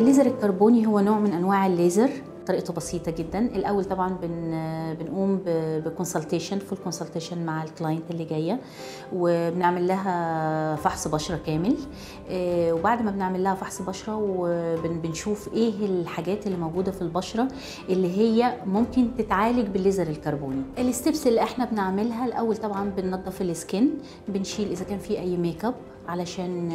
الليزر الكربوني هو نوع من انواع الليزر طريقته بسيطه جدا الاول طبعا بن بنقوم بكونسلتيشن فول كونسلتيشن مع الكلاينت اللي جايه وبنعمل لها فحص بشره كامل وبعد ما بنعمل لها فحص بشره وبنشوف ايه الحاجات اللي موجوده في البشره اللي هي ممكن تتعالج بالليزر الكربوني الستبس اللي احنا بنعملها الاول طبعا بننظف السكين بنشيل اذا كان في اي ميك اب علشان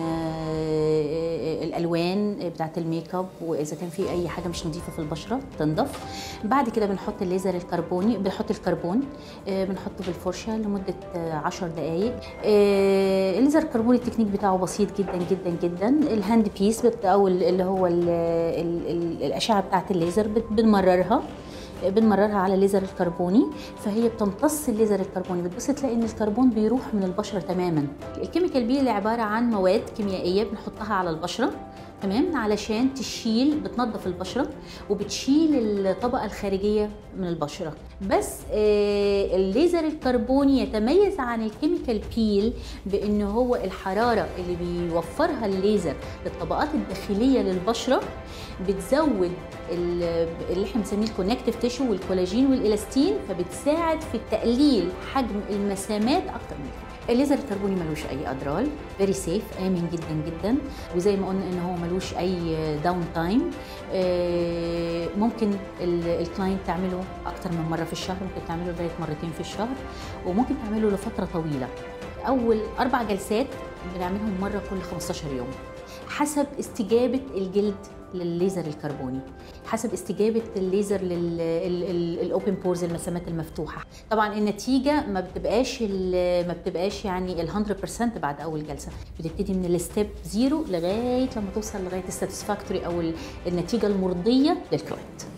الالوان بتاعت الميك اب واذا كان في اي حاجه مش نظيفه في البشره تنضف بعد كده بنحط الليزر الكربوني بنحط الكربون بنحطه بالفرشه لمده 10 دقائق الليزر الكربوني التكنيك بتاعه بسيط جدا جدا جدا الهاند بيس او اللي هو ال ال ال الاشعه بتاعت الليزر بنمررها بنمررها على الليزر الكربوني فهي بتمتص الليزر الكربوني بتبص تلاقي ان الكربون بيروح من البشره تماما الكيميكال بيل عباره عن مواد كيميائيه بنحطها على البشره تمام علشان تشيل بتنظف البشره وبتشيل الطبقه الخارجيه من البشره بس آه الليزر الكربوني يتميز عن الكيميكال بيل بان هو الحراره اللي بيوفرها الليزر للطبقات الداخليه للبشره بتزود اللي احنا بنسميه الكونكتيف تيشو والكولاجين والالاستين فبتساعد في تقليل حجم المسامات اكتر من كده الليزر الكربوني ملوش اي اضرار فيري سيف امن جدا جدا وزي ما قلنا ان هو ملوش اي داون تايم ممكن الكلاينت تعمله اكتر من مره في الشهر ممكن تعمله لغايه مرتين في الشهر وممكن تعمله لفتره طويله اول اربع جلسات بنعملهم مره كل 15 يوم حسب استجابه الجلد للليزر الكربوني حسب استجابه الليزر للاوبن بورز المسامات المفتوحه طبعا النتيجه ما بتبقاش ما بتبقاش يعني ال 100% بعد اول جلسه بتبتدي من الستيب زيرو لغايه لما توصل لغايه الساتسفاكتوري او النتيجه المرضيه للكلاينت